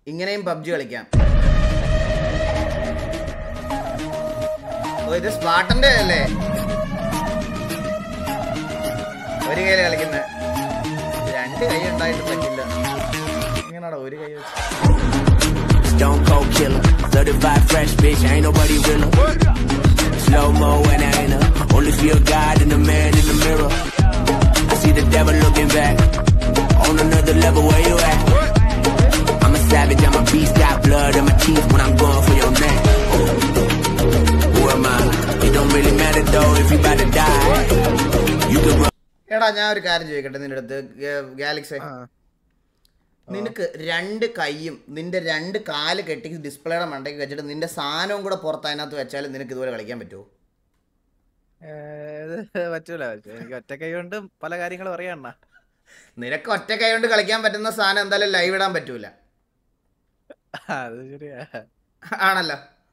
ഇങ്ങനെയും പബ്ജി കളിക്കാം ഓ ഇത് സ്പാട്ടന്റെ അല്ലേ ഒരു കൈയിൽ കളിക്കുന്നത് രണ്ട് കൈ ഉണ്ടായിട്ട് പറ്റില്ല ഇങ്ങനെയാണോ ഒരു കൈ വെച്ച് Stone cold killer, certified fresh bitch, ain't nobody realer. Slow mo and I ain't a only feel God and the man in the mirror. I see the devil looking back on another level. Where you at? I'm a savage, I'm a beast, got blood in my teeth when I'm going for your neck. Who am I? It don't really matter though if you about to die. You can run. എടാ ഞാൻ ഒരു കാര്യം ചോദിക്കട്ടെ നിന്റെ അടുത്ത് Galaxy നിനക്ക് രണ്ട് കൈയും നിന്റെ രണ്ട് കാല് കെട്ടി ഡിസ്പ്ലേയുടെ മണ്ടയ്ക്ക് വെച്ചിട്ട് നിന്റെ സാധനവും കൂടെ പുറത്ത് അതിനകത്ത് വെച്ചാൽ നിനക്ക് ഇതുപോലെ കളിക്കാൻ പറ്റുമോ ഏത് പറ്റൂല പക്ഷേ എനിക്ക് ഒറ്റ കൈ കൊണ്ട് പല കാര്യങ്ങളും അറിയണ്ണ നിനക്ക് ഒറ്റ കൈ കൊണ്ട് കളിക്കാൻ പറ്റുന്ന സാധനം എന്തായാലും ലൈവ് ഇടാൻ പറ്റൂല അത് ശരിയാ ആണല്ലോ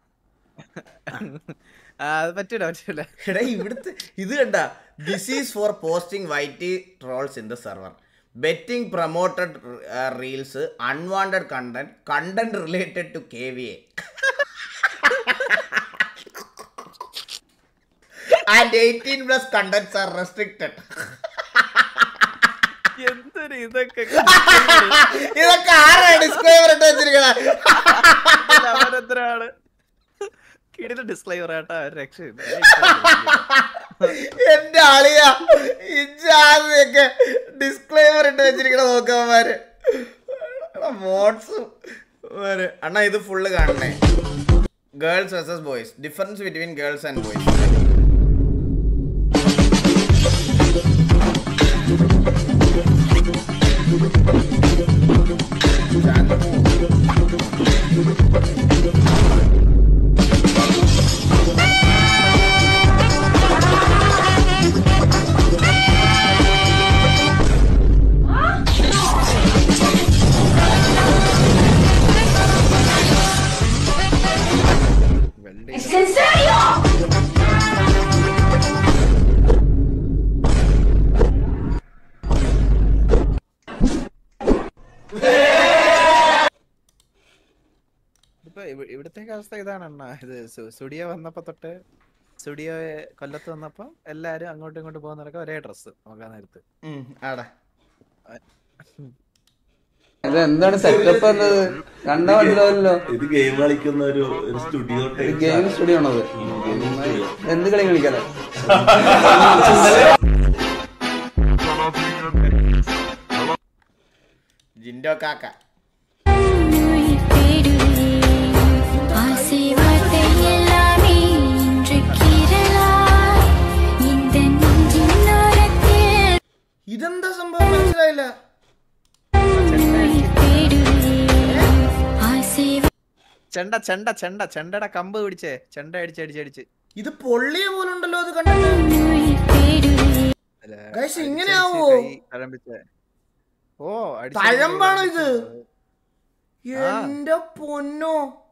ആ, അത് പറ്റൂല പറ്റൂല എടാ ഇവിടുത്തെ ഇത് കണ്ട this is for posting witty trolls in the server betting promoted reels unwanted content content related to K V A and eighteen plus contents are restricted എന്തൊരു ഇതൊക്കെ ഇതൊക്കെ ആരാ ഡിസ്ക്ലൈമർ ഇട്ട് വെച്ചിരിക്കണ അവരെത്രയാണ് കിടില ഡിസ്ക്ലൈമർ ആട്ടാ ഒരു രക്ഷയില്ല എന്റെ ആളിയ ഇജാതൊക്കെ ഡിസ്ക്ലൈമർ ഇട്ട് വെച്ചിരിക്കണ നോക്കന്മാര് മോഡ്സും അണ്ണാ ഇത് ഫുള്ള് കാണണേ girls versus boys difference between girls and boys ഇപ്പൊ ഇവ- ഇവിടത്തേക്ക് അവസ്ഥ ഇതാണ് അണ്ണ ഇത് സു- സ്റ്റുഡിയോ വന്നപ്പോ തൊട്ട് സ്റ്റുഡിയോ കൊല്ലത്ത് വന്നപ്പോ എല്ലാരും അങ്ങോട്ടും ഇങ്ങോട്ടും പോകുന്നവരൊക്കെ ഒരേ ഡ്രസ്സ് നോക്കാൻ നേരത്ത് ആടാ ഇത് എന്താണ് സെറ്റപ്പ് എന്നത് കണ്ടാ മനസ്സിലാവില്ലല്ലോ ഇത് ഗെയിം കളിക്കുന്ന ഒരു ഒരു സ്റ്റുഡിയോ ഗെയിം സ്റ്റുഡിയോ ആണത് എന്ത് കളി കളിക്കാലോ ജിൻഡോ കാക്ക ஆசை வார்த்தை எல்லாமே இன்று கீறலாய் இந்த நெஞ்சின் ஓரத்தில் ഇതെന്താ സംഭവം മനസ്സിലായില്ല ஆசை ചെണ്ട ചെണ്ട ചെണ്ട ചെണ്ടയുടെ കമ്പ് പിടിച്ചേ ചെണ്ട അടിച്ച് അടിച്ച് അടിച്ച് ഇത് പൊള്ളിയ പോലെ ഉണ്ടല്ലോ അത് കണ്ടിട്ട് അല്ല, Guys, അടിച്ച് ഇങ്ങനെ അടിച്ച് ആവോ? കൈ തഴമ്പിച്ചേ. ഓ അടിച്ച് അടിച്ച് തഴമ്പാണോ കൈ ഇത്? തഴമ്പിച്ചേ. ആ. എന്റെ പൊന്നോ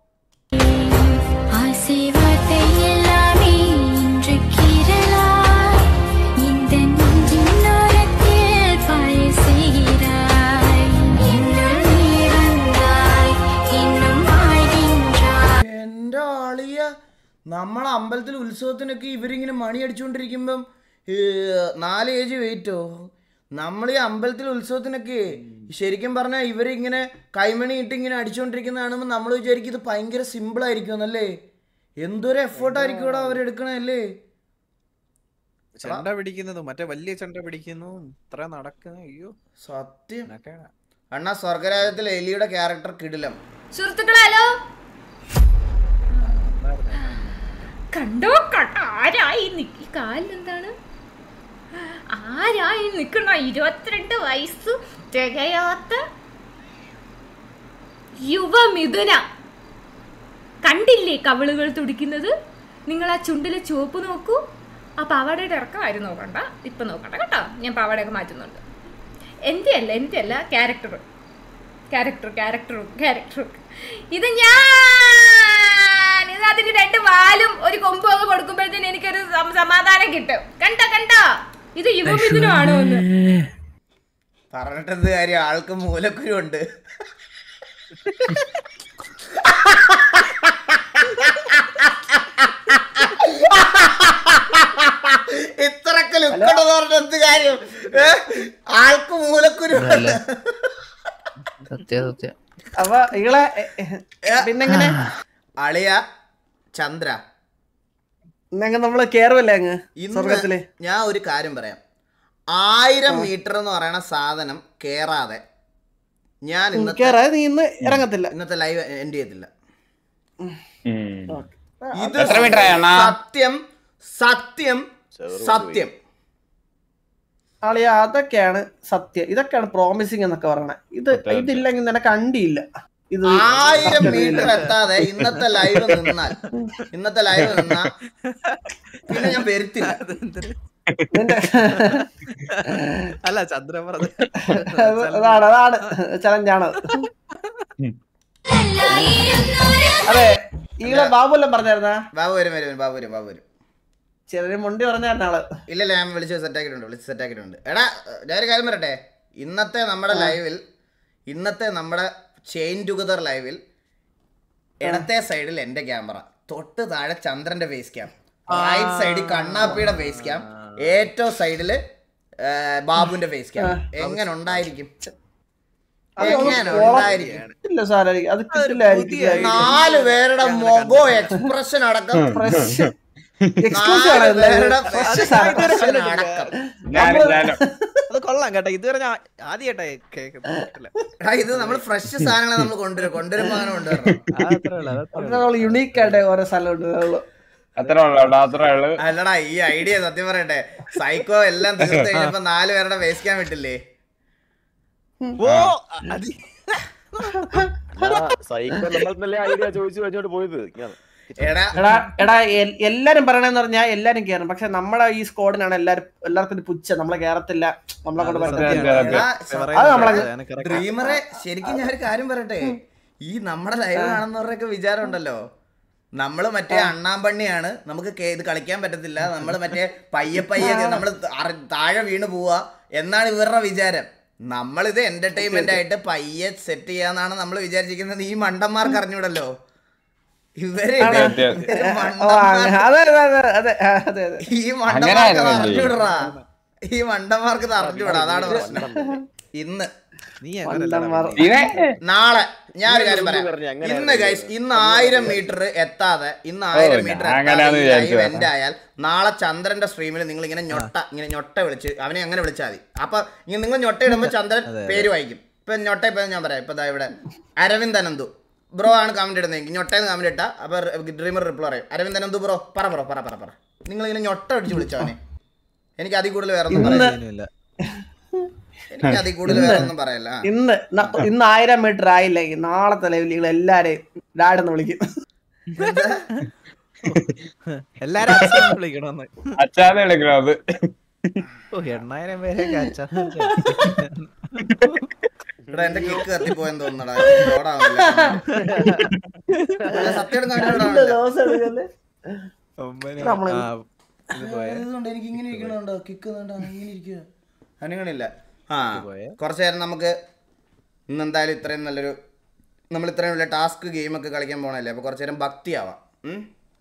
ஆசை வார்த்தை எல்லாமே இன்று கீறலாய் இந்த நெஞ்சின் ஓரத்தில் பாய செய்கிறாய் இன்னும் நீ வந்தாய் இன்னும் வாழ்கின்றாய் എന്റെ ആളിയ നമ്മളെ അമ്പലത്തിൽ ഉത്സവത്തിനൊക്കെ ഇവരിങ്ങനെ മണി അടിച്ചുകൊണ്ടിരിക്കുമ്പം ഏ, നാല് ഏജ് വെയിറ്റോ നമ്മൾ ഈ അമ്പലത്തിൽ ഉത്സവത്തിനൊക്കെ ശരിക്കും പറഞ്ഞാൽ ഇവരിങ്ങനെ കൈമണി ഇട്ട് ഇങ്ങനെ അടിച്ചുകൊണ്ടിരിക്കുന്ന കാണുമ്പോൾ നമ്മൾ വിചാരിക്കും ഇത് ഭയങ്കര സിമ്പിൾ ആയിരിക്കും എന്നല്ലേ എന്തൊരു എഫേർട്ട് ആയിരിക്കും ഇവിടെ അവരെടുക്കണല്ലേ ചെണ്ട പിടിക്കുന്നത് മറ്റേ വലിയ ചെണ്ട പിടിക്കുന്നു ഇത്ര നടക്കുന്നു അയ്യോ സത്യം എന്നൊക്കെയാണ് അണ്ണാ സ്വർഗരാജ്യത്തിൽ എലിയുടെ ക്യാരക്ടർ കിടിലം സുഹൃത്തുക്കളെ ഹലോ കണ്ടോ കണ്ടോ ആരായി നിക്ക് കാലിനെന്താണ് ആരായി നിക്കണ ഇരുപത്തിരണ്ട് വയസ്സ് തികയാത്ത യുവമിഥുന കണ്ടില്ലേ കവിളുകൾ തുടിക്കുന്നത് നിങ്ങൾ ആ ചുണ്ടിലെ ചുവപ്പ് നോക്കൂ ആ പാവാടയുടെ ഇറക്കമായിരുന്നു നോക്കണ്ട ഇപ്പം നോക്കണ്ട കേട്ടോ ഞാൻ പാവാടയൊക്കെ മാറ്റുന്നുണ്ട് എൻ്റെ അല്ല എൻ്റെ അല്ല ക്യാരക്ടർ ക്യാരക്ടർ ക്യാരക്ടറും ക്യാരക്ടറും ഇത് ഞാൻ ഇത് അതിന് രണ്ട് വാലും ഒരു കൊമ്പും ഒക്കെ കൊടുക്കുമ്പോഴത്തേന് എനിക്കൊരു സം- സമാധാനം കിട്ടും കണ്ടോ കണ്ടോ ഇത് യുവമിഥുനമാണോ എന്ന് പറഞ്ഞിട്ടെന്ത് കാര്യം ആൾക്ക് മൂലക്കുരു ഉണ്ട് ഇത്രയൊക്കെ ലുക്കുണ്ടെന്ന് പറഞ്ഞ എന്ത് കാര്യം ഏ? ആൾക്ക് മൂലക്കുരു സത്യ സത്യ അപ്പൊ ഇങ്ങളെ പിന്നെങ്ങനെ അളിയ ചന്ദ്ര ഇന്നങ്ങ് നമ്മള് കേറുമല്ലേ അങ്ങ് ഇന്ന് സ്വർഗത്തില് ഞാൻ ഒരു കാര്യം പറയാം ആയിരം മീറ്റർ എന്ന് പറയുന്ന സാധനം കേറാതെ ഞാൻ ഇന്നത്തെ കേറാ നീ ഇന്ന് ഇറങ്ങത്തില്ല ഇന്നത്തെ ലൈവ് എൻഡ് ചെയ്യത്തില്ല ഇത് എത്ര meter ആയി അണ്ണാ? സത്യം സത്യം സത്യം ആളിയ അതൊക്കെയാണ് സത്യം ഇതൊക്കെയാണ് പ്രോമിസിങ് എന്നൊക്കെ പറയണേ ഇത് ഇതില്ലെങ്കിൽ നിനക്ക് അണ്ടിയില്ല ഇത് ആയിരം മീറ്റർ എത്താതെ ഇന്നത്തെ ലൈവ് നിന്നാൽ ഇന്നത്തെ ലൈവ് നിന്നാ പിന്നെ ഞാൻ വരുത്തില്ല നിന്റെ അല്ല ചന്ദ്രൻ പറഞ്ഞത് അതാണ് അതാണ് ചലഞ്ചാണ് അതെ ഈകളെ ബാബുല്ലാം പറഞ്ഞായിരുന്ന ബാബു വരും വരും ബാബു വരും ബാബു വരും ചെറിയ മുണ്ടി പറഞ്ഞായിരുന്നു ആള് ഇല്ലല്ല ഞാൻ വിളിച്ച് സെറ്റ് ആക്കിയിട്ടുണ്ട് വിളിച്ച് സെറ്റ് ആക്കിയിട്ടുണ്ട് എടാ ഞാൻ ഒരു കാര്യം പറയട്ടെ ഇന്നത്തെ നമ്മുടെ ലൈവിൽ ഇന്നത്തെ നമ്മുടെ ചെയിൻ ടുഗദർ ലൈവിൽ ഇടത്തെ സൈഡിൽ എന്റെ ക്യാമറ തൊട്ട് താഴെ ചന്ദ്രന്റെ ഫേസ് ക്യാം റൈറ്റ് സൈഡിൽ കണ്ണാപ്പിയുടെ ഫേസ് ക്യാം ഏറ്റവും സൈഡില് ബാബുന്റെ ഫേസ് ക്യാം എങ്ങനെ ഉണ്ടായിരിക്കും എങ്ങനെ ഉണ്ടായിരിക്കും ഇല്ല സാറായിരിക്കും അത് കിട്ടില്ലായിരിക്കും നാല് പേരുടെ മുഖോ എക്സ്പ്രഷൻ അടക്കം ഫ്രഷ് എക്സ്ക്ലൂസീവ് ആണ് നാല് പേരുടെ ഇത്. Fresh expression സാധനം. അടക്കം ഞാനും ഞാനും അത് കൊള്ളാം കേട്ടോ ഇതുവരെ ഞാൻ ആദ്യമായിട്ടായി കേൾക്കുന്നത് എടാ, ഇത് നമ്മൾ ഫ്രഷ് സാധനങ്ങൾ നമ്മൾ കൊണ്ടുവരും കൊണ്ടുവരുമ്പോ അങ്ങനെ കൊണ്ടുവരണം അത് നമ്മൾ യുണീക്ക് ആയിട്ട് ഓരോ സ്ഥലം ഉണ്ട് അതുള്ളൂ. അത്ര ഉള്ളു കേട്ടോ അത്ര ഉള്ളു അല്ലടാ ഈ ഐഡിയ സത്യം പറയട്ടെ സൈക്കോ എല്ലാം തീർത്ത് കഴിഞ്ഞപ്പോ നാല് പേരുടെ വേസ്റ്റ് ക്യാൻ വിട്ടില്ലേ ഓ അത് സൈക്കോ നമ്മൾ ഐഡിയ ചോദിച്ചു കഴിഞ്ഞോട്ട് പോയത് ഇങ്ങനെ. എടാ എടാ എടാ എൽ- എല്ലാരും പറയണെന്ന് പറഞ്ഞാൽ എല്ലാരും കയറും പക്ഷെ നമ്മുടെ ഈ സ്കോഡിനാണ് എല്ലാരും എല്ലാവർക്കും ഒരു പുച്ഛ നമ്മളെ കേറത്തില്ല നമ്മളെ കൊണ്ട് പറ്റത്തില്ല എടാ, അത് നമ്മളെ- ഡ്രീമറെ ശരിക്കും ഞാൻ ഒരു കാര്യം പറയട്ടെ ഈ നമ്മുടെ ലൈവ് കാണുന്നവരുടെയൊക്കെ വിചാരം ഉണ്ടല്ലോ നമ്മള് മറ്റേ അണ്ണാമ്പണ്ണിയാണ് നമുക്ക് കേ- ഇത് കളിക്കാൻ പറ്റത്തില്ല നമ്മള് മറ്റേ പയ്യെ പയ്യെ നമ്മള് അറ- താഴെ വീണ് പോവാ എന്നാണ് ഇവരുടെ വിചാരം നമ്മളിത് എന്റർടൈൻമെന്റ് ആയിട്ട് പയ്യെ സെറ്റ് ചെയ്യാന്നാണ് നമ്മൾ വിചാരിച്ചിരിക്കുന്നത് ഈ മണ്ടന്മാർക്ക് അറിഞ്ഞൂടല്ലോ ഇവര് ആണ്. ഇവര് ഓ, മണ്ടന്മാർ അങ്ങ- അതെ അതെ അതെ അതെ അതെ അതെ ഈ മണ്ടന്മാർക്ക് അത് അങ്ങനെയായിരുന്നു അറിഞ്ഞൂടാ ഈ മണ്ടന്മാർക്ക് ഇത് അറിഞ്ഞൂടാ അതാണ് പ്രശ്നം ഇന്ന് നീ മണ്ടന്മാർ. ഇതേ നാളെ ഞാൻ ഒരു കാര്യം പറഞ്ഞ് പറയാം അങ്ങനെ ഇന്ന് ഗൈസ് ഇന്ന് ആയിരം മീറ്റർ എത്താതെ ഇന്ന് ആയിരം മീറ്റർ അങ്ങനെയാന്ന് വിചാരിച്ചതാ. എൻഡ് ആയാൽ നാളെ ചന്ദ്രന്റെ സ്ട്രീമിൽ നിങ്ങൾ ഇങ്ങനെ ഞൊട്ട ഇങ്ങനെ ഞൊട്ട വിളിച്ച് അവനെ അങ്ങനെ വിളിച്ചാൽ മതി അപ്പൊ ഇങ്ങനെ നിങ്ങൾ ഞൊട്ട ഇടുമ്പോൾ ചന്ദ്രൻ പേര് വായിക്കും ഇപ്പൊ ഞൊട്ട ഇപ്പൊ ഞാൻ പറയാം ഇപ്പൊ ദാ ഇവിടെ അരവിന്ദ് അനന്തു ബ്രോ ആണ് കമന്റ് ഇടുന്നത് ഞൊട്ടയെന്ന് കമന്റ് ഇട്ടാ അപ്പൊ ഡ്രീമർ റിപ്ലൈ പറയും അരവിന്ദ് അനന്തു ബ്രോ പറ ബ്രോ പറ പറ പറ നിങ്ങൾ ഇങ്ങനെ ഞൊട്ട അടിച്ച് വിളിച്ചവനെ എനിക്ക് അതിൽ കൂടുതൽ വേറെ ഒന്നും ഇന്ന് പറയാനില്ല എനിക്ക് അതിൽ കൂടുതൽ വേറെ ഒന്നും പറയല്ല ആ. ഇന്ന് ന- ഇന്ന് ആയിരം മീറ്റർ ആയില്ലെങ്കിൽ നാളത്തെ ലെവലിൽ നിങ്ങൾ എല്ലാരെയും ഡാഡെന്ന് വിളിക്കും എല്ലാരും അച്ഛനെ വിളിക്കണമെന്ന് അച്ഛാന്ന് വിളിക്കണം അത് ഓ എണ്ണായിരം പേരൊക്കെ അച്ഛൻ ഇവിടെ എന്റെ കിക്ക് കത്തിപ്പോയെന്ന് തോന്നടാ ഓടാവില്ല സത്യം രണ്ട് ദിവസം എടുക്കല്ലേ? നമ്മള് ഇതുകൊണ്ട് എനിക്ക് ഇങ്ങനെ ഇരിക്കണുണ്ടോ കിക്ക് ഇങ്ങനെ ഇരിക്കുക അനുഗണില്ല ആ കുറച്ച് നേരം നമുക്ക് ഇന്ന് എന്തായാലും ഇത്രയും നല്ലൊരു നമ്മൾ ഇത്രയും വലിയ ടാസ്ക് ഗെയിമൊക്കെ കളിക്കാൻ പോണല്ലേ അപ്പൊ കുറച്ച് നേരം ഭക്തിയാവാം ഉം?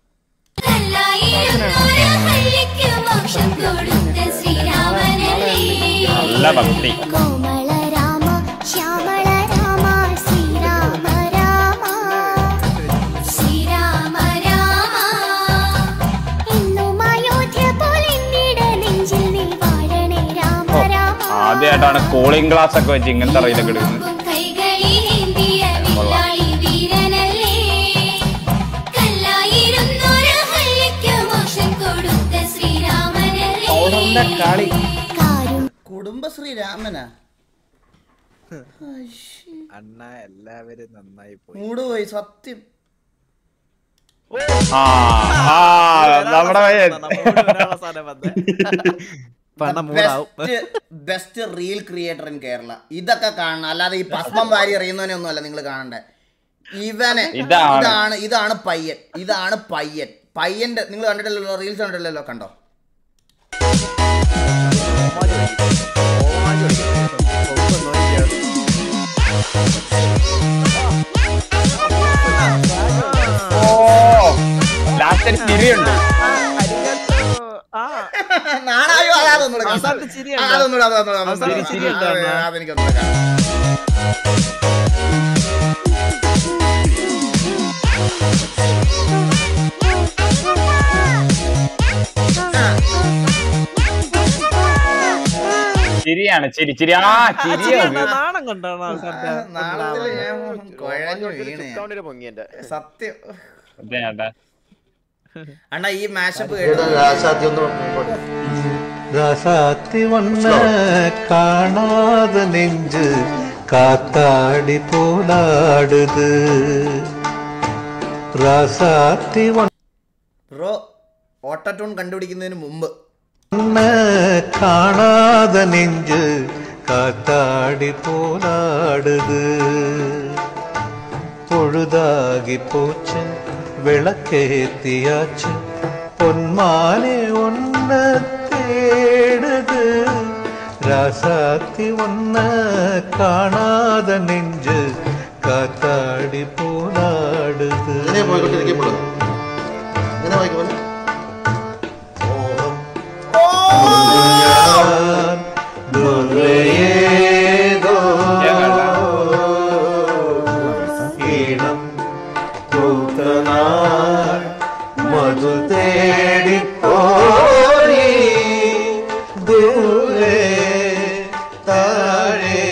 നല്ല ഭക്തി കോമള രാമ ശ്യാമള രാമ ശ്രീരാമ രാമ ശ്രീരാമ രാമ എന്നും അയോധ്യ പോലെന്നിട നെഞ്ചിൽ നീ വാഴണേ രാമ രാമ ആദ്യമായിട്ടാണ് കൂളിംഗ് ഗ്ലാസ് ഒക്കെ വെച്ച് ഇങ്ങനത്തെ റീലൊക്കെ എടുക്കുന്നത് കൈകളിലേന്തിയ വില്ലാളി വീരനല്ലേ കല്ലായിരുന്നൊരു ഹല്ലിക്ക് മോക്ഷം കൊടുത്ത ശ്രീരാമനല്ലേ പൗഡറിന്റെ കളി കാരും കുടുംബശ്രീ രാമനാ അണ്ണ എല്ലാവരും നന്നായി പോയി മൂട് പോയി സത്യം ആ ആ നമ്മുടെ പയ്യൻ. പണം മൂടാവും best reel creator in Kerala ഇതൊക്കെ കാണണം അല്ലാതെ ഈ ഭസ്മം വാരി എറിയുന്നവനെ ഒന്നും അല്ല നിങ്ങൾ കാണണ്ടേ ഇവനെ ഇതാണ്. ഇതാണ് ഇതാണ് പയ്യൻ ഇതാണ് പയ്യൻ പയ്യന്റെ നിങ്ങൾ കണ്ടിട്ടില്ലല്ലോ റീൽസ് കണ്ടിട്ടില്ലല്ലോ കണ്ടോ ഓ ലാസ്റ്റ് ഒരു ചിരിയുണ്ട് നാണായോ അതാ അതൊന്നുകൂടെ കാണാം. അവസാനത്തെ ചിരി ആ, ഉണ്ടോ? അതൊന്നുകൂടെ, അതൊന്നുകൂടെ, അതൊന്നുകൂടെ. അവസാനത്തെ ചിരി ഉണ്ടോ ആ, അണ്ണാ? അതെനിക്കൊന്നുകൂടെ കാണാം. ചിരിയാണ് ചിരി ചിരി ആ ചിരി അത്. നാണം കൊണ്ടാണ് അവസാനത്തെ നാണത്തില് ഞാൻ കുഴഞ്ഞു വീണ് ഞാൻ. ഡിസ്കൗണ്ടിന് പൊങ്ങി എന്റെ സത്യം അതെ അതെ അണ്ണാ ഈ മാഷപ്പ് കേട്ടോ ராசாத்தி ஒன்ன காணாத நெஞ்சு காத்தாடி போலாடுது ராசாத்தி ബ്രോ ഓട്ടോട്യൂൺ കണ്ടുപിടിക്കുന്നതിന് മുമ്പ് ஒன்ன காணாத நெஞ்சு காத்தாடி போலாடுது பொழுதாகி போச்சு விளக்கேத்தியாச்சு பொன்மானே ஒன்ன தேடுது ராசாத்தி ஒன்ன காணாத நெஞ்சு காத்தாடி போலாடுது ഞാൻ ദുർവയേതോ ഈണം പൂത്തനാൾ മധു തേടിപ്പോയി ദൂരെ താഴെ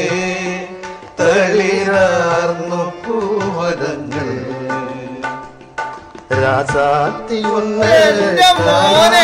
തളിരാർന്നു പൂവതങ്ങൾ രാസാത്തി എന്റെ മോനെ.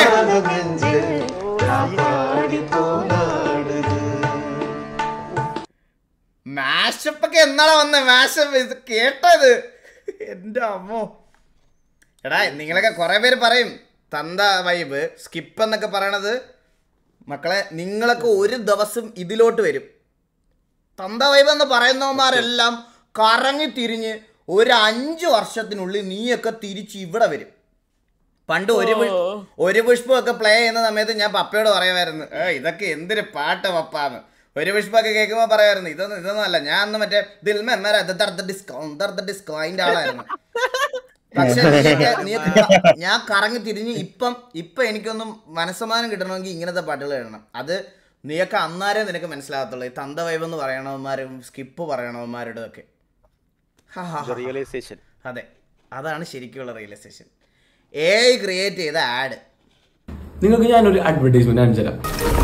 മാഷപ്പ് ഒക്കെ എന്നാണ് വന്നത് മാഷപ്പ് ഇത് കേട്ടത് എന്റെ അമ്മോ എടാ നിങ്ങളൊക്കെ കുറെ പേര് പറയും തന്ത വൈബ് സ്കിപ്പ് എന്നൊക്കെ പറയണത് മക്കളെ നിങ്ങളൊക്കെ ഒരു ദിവസം ഇതിലോട്ട് വരും തന്ത വൈബ് എന്ന് പറയുന്നവന്മാരെല്ലാം കറങ്ങി തിരിഞ്ഞ് ഒരു അഞ്ച് വർഷത്തിനുള്ളിൽ നീയൊക്കെ തിരിച്ച് ഇവിടെ വരും പണ്ട് ഒരു പു- ഒരു പുഷ്പമൊക്കെ പ്ലേ ചെയ്യുന്ന സമയത്ത് ഞാൻ പപ്പയോട് പറയുമായിരുന്നു ഏ ഇതൊക്കെ എന്തൊരു പാട്ട് പപ്പാന്ന് ഒരു പുഷ്പമൊക്കെ കേൾക്കുമ്പോൾ പറയുമായിരുന്നു ഇതൊന്നും ഇതൊന്നും അല്ല ഞാൻ അന്ന് മറ്റേ ദിൽ മെമ്മര ഡിസ്കോ ഡിസ്കോ അതിന്റെ ആളായിരുന്നു പക്ഷെ നീയൊക്കെ നീയൊക്കെ ക- ഞാൻ കറങ്ങി തിരിഞ്ഞ് ഇപ്പം ഇപ്പം എനിക്കൊന്നും മനസ്സമാനം കിട്ടണമെങ്കിൽ ഇങ്ങനത്തെ പാട്ടുകൾ എഴുതണം അത് നീയൊക്കെ അന്നേരം നിനക്ക് മനസ്സിലാകത്തുള്ളൂ ഈ തന്ത വൈബ് എന്ന് പറയണവന്മാരും സ്കിപ്പ് പറയണവന്മാരുടെ ഒക്കെ ഹാ, ഹാ, ഹാ. റിയലൈസേഷൻ അതെ അതാണ് ശരിക്കുള്ള റിയലൈസേഷൻ എ ഐ ക്രിയേറ്റ് ചെയ്ത ആഡ് നിങ്ങൾക്ക് ഞാനൊരു അഡ്വർടൈസ്മെന്റ് അയച്ചു തരാം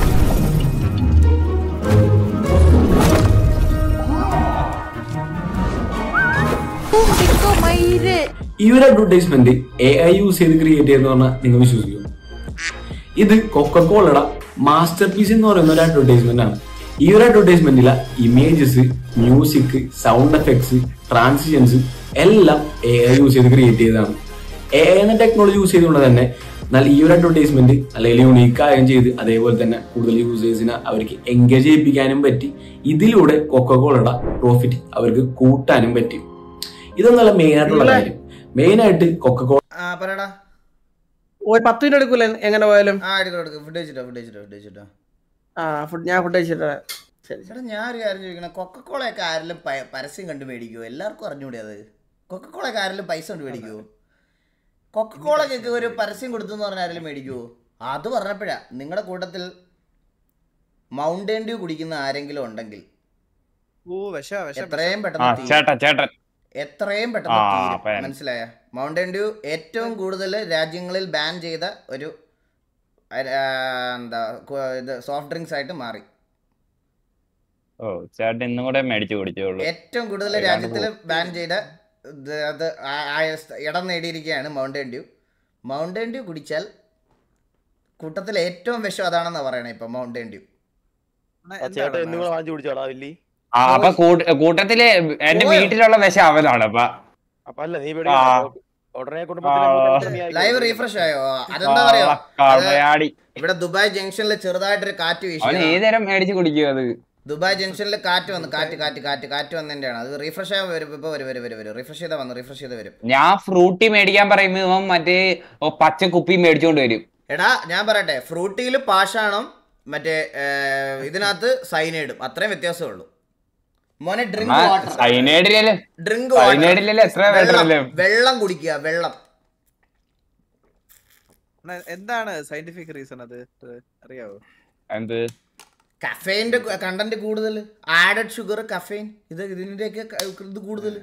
ഈ ഒരു അഡ്വർടൈസ്മെന്റ് എ ഐ യൂസ് ചെയ്ത് ക്രിയേറ്റ് ചെയ്തെന്ന് പറഞ്ഞാൽ നിങ്ങൾ വിശ്വസിക്കും ഇത് കൊക്കക്കോളയുടെ മാസ്റ്റർ പീസ് എന്ന് പറയുന്ന ഒരു അഡ്വർടൈസ്മെന്റ് ആണ് ഈ ഒരു അഡ്വർടൈസ്മെന്റിലെ images music sound effects transitions എല്ലാം എ ഐ യൂസ് ചെയ്ത് ക്രിയേറ്റ് ചെയ്തതാണ് എ ഐ എന്ന ടെക്നോളജി യൂസ് ചെയ്തുകൊണ്ട് തന്നെ എന്നാൽ ഈ ഒരു അഡ്വർടൈസ്മെന്റ് അല്ലെങ്കിൽ യൂണീക്ക് ആയും ചെയ്ത് അതേപോലെ തന്നെ കൂടുതൽ യൂസേഴ്സിനെ അവർക്ക് എൻഗേജ് ചെയ്യിപ്പിക്കാനും പറ്റി ഇതിലൂടെ കൊക്കക്കോളയുടെ പ്രോഫിറ്റ് അവർക്ക് കൂട്ടാനും പറ്റി ഇതൊന്നല്ല മെയിൻ ആയിട്ടുള്ള കാര്യം മെയിൻ ആയിട്ട് കൊക്കക്കോള ആ പറയടാ ഒരു പത്ത് മിനിറ്റ് എടുക്കൂല എങ്ങനെ പോയാലും ആ എടുക്കാം എടുക്കാം ഫുഡ് കഴിച്ചിട്ടോ ഫുഡ് കഴിച്ചിട്ടോ ഫുഡ് കഴിച്ചിട്ടോ ആ ഫുഡ് ഞാൻ ഫുഡ് കഴിച്ചിട്ട് ശരി ചേട്ടാ ഞാൻ ഒരു കാര്യം ചോദിക്കണം കൊക്കക്കോളയൊക്കെ ആരെങ്കിലും പ- പരസ്യം കണ്ട് മേടിക്കുമോ എല്ലാവർക്കും അറിഞ്ഞൂടെ അത് കൊക്കക്കോളയൊക്കെ ആരെങ്കിലും പൈസ കൊണ്ട് മേടിക്കുമോ കൊക്കക്കോളക്കൊക്കെ ഒരു പരസ്യം കൊടുത്തു എന്ന് പറഞ്ഞാൽ ആരെങ്കിലും മേടിക്കുമോ അത് പറഞ്ഞപ്പോഴാ നിങ്ങളുടെ കൂട്ടത്തിൽ മൗണ്ടൻ ഡ്യൂ കുടിക്കുന്ന ആരെങ്കിലും ഉണ്ടെങ്കിൽ ഓ വിഷ വിഷ എത്രയും ആ പെട്ടെന്ന് തീരും. ചേട്ടൻ ചേട്ടൻ എത്രയും പെട്ടെന്ന് ആ, തീരും. അപ്പൊ ഞാൻ- മനസ്സിലായ മൗണ്ടൻ ഡ്യൂ ഏറ്റവും കൂടുതൽ രാജ്യങ്ങളിൽ ബാൻ ചെയ്ത ഒരു ആ, എന്താ കു- ഇത് സോഫ്റ്റ് ഡ്രിങ്ക്സ് ആയിട്ട് മാറി ഓ ചേട്ടൻ ഇന്നും കൂടെ മേടിച്ചു കുടിച്ചോളൂ ഏറ്റവും കൂടുതൽ ഏതാണ്ട് രാജ്യത്തിൽ ബാൻ ചെയ്ത ഇത് അത് ആ- ആയ സ്ഥ- ഇടം നേടിയിരിക്കുകയാണ് മൗണ്ടൻ ഡ്യൂ മൗണ്ടൻ ഡ്യൂ കുടിച്ചാൽ കൂട്ടത്തിൽ ഏറ്റവും വിഷം അതാണെന്നാ പറയണേ ഇപ്പൊ മൗണ്ടൻ ഡ്യൂ ചേട്ടൻ എന്നും കൂടെ വാങ്ങിച്ചു കുടിച്ചോടാ വില്ലി ആ അപ്പൊ കൂട്ട- കൂട്ടത്തില് എന്റെ പോയോ? വീട്ടിലുള്ള വിഷം അവനാണ് അപ്പൊ അപ്പൊ അല്ല നീ ആ. ഉടനെ ആ. കുടുംബത്തിലെ ലൈവ് റീഫ്രഷ് ആയോ അതെന്താ പറയാ കളയാടി ഇവിടെ ദുബായ് ജംഗ്ഷനിൽ ചെറുതായിട്ടൊരു കാറ്റ് അവൻ വീശി ഏതേരം മേടിച്ചു കുടിക്കും അത് ദുബായ് ജംഗ്ഷനിൽ കാറ്റ് വന്നു കാറ്റ് കാറ്റ് കാറ്റ് കാറ്റ് വന്നതിന്റെയാണ് അത് റീഫ്രഷ് ആയി വരും ഇപ്പൊ വരും വരും വരും വരും റീഫ്രഷ് ചെയ്താൽ വന്നു റീഫ്രഷ് ചെയ്ത് വരും ഞാൻ ഫ്രൂട്ടി മേടിക്കാൻ പറയുമ്പോ ഇവൻ മറ്റേ ഓ, പച്ച കുപ്പി മേടിച്ചോണ്ട് വരും എടാ ഞാൻ പറയട്ടെ ഫ്രൂട്ടിയിൽ പാഷാണം മറ്റേ ഏർ, ഇതിനകത്ത് സൈനൈഡും അത്രയും വ്യത്യാസമേ ഉള്ളൂ മോനെ ഡ്രിങ്ക് അണ്ണാ, വാട്ടർ സൈനൈഡിലല്ലേ ഡ്രിങ്ക് സൈനൈഡിലല്ലേ എത്ര വേണ്ടല്ലേ വെള്ളം കുടിക്കുക വെള്ളം അണ്ണാ, എന്താണ് സയന്റിഫിക് റീസൺ അത് ഇത് അറിയാവോ എന്ത് കഫേന്റെ കണ്ടന്റ് കൂടുതൽ ആഡഡ് ഷുഗർ കഫേൻ ഇത് ഇതിന്റെയൊക്കെ ക- ഇത് കൂടുതൽ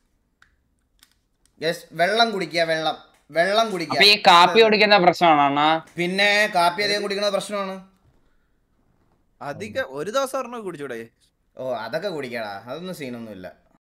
യെസ് വെള്ളം കുടിക്കുക വെള്ളം വെള്ളം അപ്പൊ ഈ കുടിക്കുക കാപ്പി കുടിക്കുന്ന പ്രശ്നമാണോ അണ്ണാ പിന്നെ കാപ്പി അധികം കുടിക്കുന്നത് പ്രശ്നമാണ് അധികം ഒരു ദിവസം ഒരെണ്ണം കുടിച്ചൂടെ ഓ അതൊക്കെ കുടിക്കടാ അതൊന്നും സീനൊന്നുമില്ല